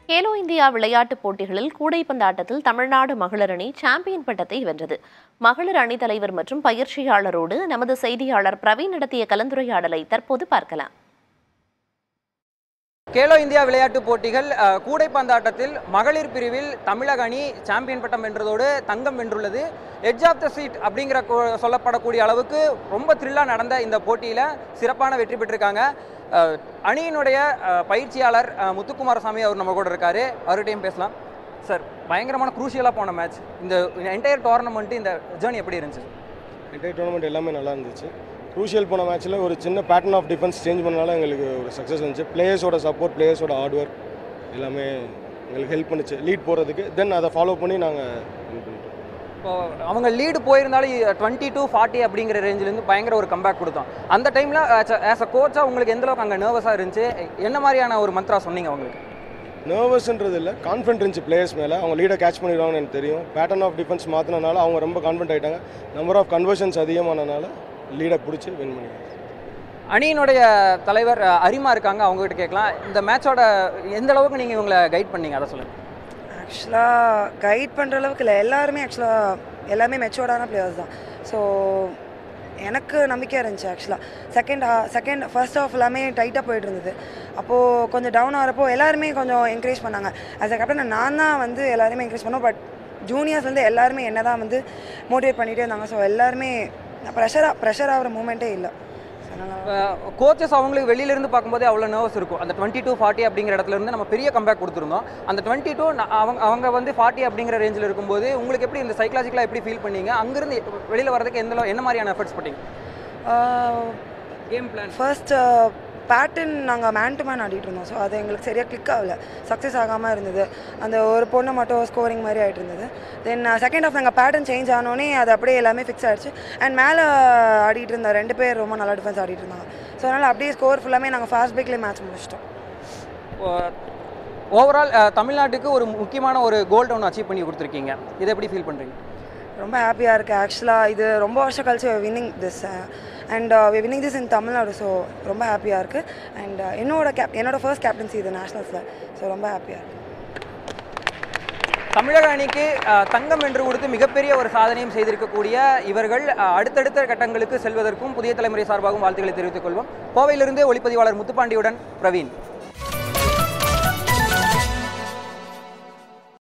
Khelo India விளையாட்டுப் போட்டிகளில் கூடைப்பந்தாட்டத்தில் தமிழ்நாடு மகளிர் அணி சாம்பியன் பட்டத்தை வென்றது மகளிர் அணி தலைவர் மற்றும் பயிற்சியாளரோடு நமது செய்தியாளர் பிரவீன் நடத்திய கலந்துரையாடலை தற்போது பார்க்கலாம் கேலோ இந்தியா விளையாட்டுப் போட்டிகள் அஹ், கூடைப்பந்தாட்டத்தில் மகளிர் பிரிவில் தமிழக அணி சாம்பியன் பட்டம் வென்றதோடு தங்கம் வென்றுள்ளது எட்ஜ் ஆஃப் த சீட் அப்படிங்கிற கொ- சொல்லப்படக்கூடிய அளவுக்கு ரொம்ப த்ரில்லாக நடந்த இந்த போட்டியில் சிறப்பான வெற்றி பெற்றிருக்காங்க அஹ், அணியினுடைய அஹ், பயிற்சியாளர் அஹ், முத்துக்குமாரசாமி அவர் நம்ம கூட இருக்காரு அவர்கிட்டையும் பேசலாம் சார் பயங்கரமான குரூஷியலாக போன மேட்ச் இந்த என்டையர் டோர்னமெண்ட்டு இந்த ஜேர்னி எப்படி இருந்துச்சு என்டையர் டோர்னமெண்ட் எல்லாமே நல்லா இருந்துச்சு க்ரூஷியல் போன மேட்ச்சில் ஒரு சின்ன பேட்டர்ன் ஆஃப் டிஃபென்ஸ் சேஞ்ச் பண்ணனால எங்களுக்கு ஒரு சக்ஸஸ் இருந்துச்சு பிளேயர்ஸோட சப்போர்ட் பிளேயர்ஸோட ஹார்ட் ஒர்க் எல்லாமே எங்களுக்கு ஹெல்ப் பண்ணுச்சு லீட் போகிறதுக்கு தென் அதை ஃபாலோ பண்ணி நாங்கள் வின் பண்ணிட்டோம் இப்போ அவங்க லீடு போயிருந்தாலும் டுவெண்ட்டி டு ஃபார்ட்டி அப்படிங்கிற ரேஞ்சிலேருந்து பயங்கர ஒரு கம்பேக் கொடுத்தோம் அந்த டைமில் ஆஸ் அ கோச்சாக உங்களுக்கு எந்த அளவுக்கு அங்கே நர்வஸாக இருந்துச்சு என்ன மாதிரியான ஒரு மந்த்ரா சொன்னீங்க அவங்களுக்கு நர்வஸ்ன்றது இல்லை கான்ஃபிடென்ட் இருந்துச்சு பிளேயர்ஸ் மேலே அவங்க லீடை கேட்ச் பண்ணிடுவாங்கன்னு எனக்கு தெரியும் பேட்டர்ன் ஆஃப் டிஃபென்ஸ் மாற்றினால அவங்க ரொம்ப கான்ஃபிடென்ட் ஆகிட்டாங்க நம்பர் ஆஃப் கன்வர்ஷன்ஸ் அதிகமானனால லீடை பிடிச்சி வின் பண்ணிட்டாங்க அணியினுடைய தலைவர் அஹ், அரிமா இருக்காங்க அவங்ககிட்ட கேட்கலாம் இந்த மேட்சோட எந்த அளவுக்கு நீங்கள் இவங்களை கைட் பண்ணீங்க அதை சொல்லுங்கள் ஆக்சுவலாக கைட் பண்ணுற அளவுக்கு இல்லை எல்லாருமே ஆக்சுவலாக எல்லாமே மெச்சோர்டான பிளேயர்ஸ் தான் ஸோ எனக்கு நம்பிக்கை இருந்துச்சு ஆக்சுவலாக செகண்ட் செகண்ட் ஃபர்ஸ்ட் ஹாஃப் எல்லாமே டைட்டாக போயிட்டு இருந்தது அப்போது கொஞ்சம் டவுன் ஆகிறப்போ எல்லாருமே கொஞ்சம் என்கரேஜ் பண்ணாங்க ஆஸ் அ கேப்டன் நான் தான் வந்து எல்லாருமே என்கரேஜ் பண்ணோம் பட் ஜூனியர்ஸ்லேருந்து எல்லாருமே என்ன தான் வந்து மோட்டிவேட் பண்ணிகிட்டே இருந்தாங்க ஸோ எல்லாருமே ப்ரெஷராக ப்ரெஷர் ஆகிற மூமெண்ட்டே இல்லை ஸோ அதனால் கோச்சஸ் அவங்களுக்கு வெளியிலேருந்து பார்க்கும்போதே அவ்வளோ நர்வஸ் இருக்கும் அந்த டுவெண்ட்டி டூ ஃபார்ட்டி அப்படிங்கிற இடத்துல இருந்து நம்ம பெரிய கம்பேக் கொடுத்துருந்தோம் அந்த டுவெண்ட்டி டூ அவங்க அவங்க வந்து ஃபார்ட்டி அப்படிங்கிற ரேஞ்சில் இருக்கும்போது உங்களுக்கு எப்படி இந்த சைக்கலாஜிக்கலாக எப்படி ஃபீல் பண்ணீங்க அங்கேருந்து வெளியில் வரதுக்கு எந்த அளவு- என்ன மாதிரியான எஃபர்ட்ஸ் பண்ணீங்க கேம் பிளான் ஃபர்ஸ்ட் பேட்டர்ன் நாங்கள் மேன் டு மேன் ஆடிட்டு இருந்தோம் ஸோ அது எங்களுக்கு சரியாக கிளிக் ஆகல சக்ஸஸ் ஆகாமல் இருந்தது அந்த ஒரு பொண்ணு மட்டும் ஸ்கோரிங் மாதிரி ஆகிட்டு இருந்தது தென் செகண்ட் ஆஃப் நாங்கள் பேட்டர்ன் சேஞ்ச் ஆனோடனே அது அப்படியே எல்லாமே ஃபிக்ஸ் ஆயிடுச்சு அண்ட் மேலே ஆடிட்டு இருந்த ரெண்டு பேர் ரொம்ப நல்லா டிஃபென்ஸ் ஆடிட்டு இருந்தாங்க ஸோ அதனால் அப்படியே ஸ்கோர் ஃபுல்லாமே நாங்கள் ஃபாஸ்ட் பிரேக்லேயே மேட்ச் முடிச்சிட்டோம் ஓவரால் தமிழ்நாட்டுக்கு ஒரு முக்கியமான ஒரு கோல்டு ஒன்று அச்சீவ் பண்ணி கொடுத்துருக்கீங்க இதை எப்படி ஃபீல் பண்ணுறீங்க ரொம்ப ஹாப்பியாக இருக்குது ஆக்சுவலாக இது ரொம்ப வருஷம் கழிச்சு winning this and winning this in Tamil Nadu so ரொம்ப ஹாப்பியாக இருக்குது அண்ட் என்னோட கேப் என்னோட ஃபர்ஸ்ட் கேப்டன்சி இது நேஷனல்ஸில் ஸோ ரொம்ப ஹாப்பியாக இருக்குது தமிழக அணிக்கு அஹ், தங்கம் வென்று கொடுத்து மிகப்பெரிய ஒரு சாதனையும் செய்திருக்கக்கூடிய இவர்கள் அஹ், அடுத்தடுத்த கட்டங்களுக்கு செல்வதற்கும் புதிய தலைமுறை சார்பாகவும் வாழ்த்துக்களை தெரிவித்துக் கொள்வோம் கோவையிலிருந்து ஒளிப்பதிவாளர் முத்துப்பாண்டியுடன் பிரவீன்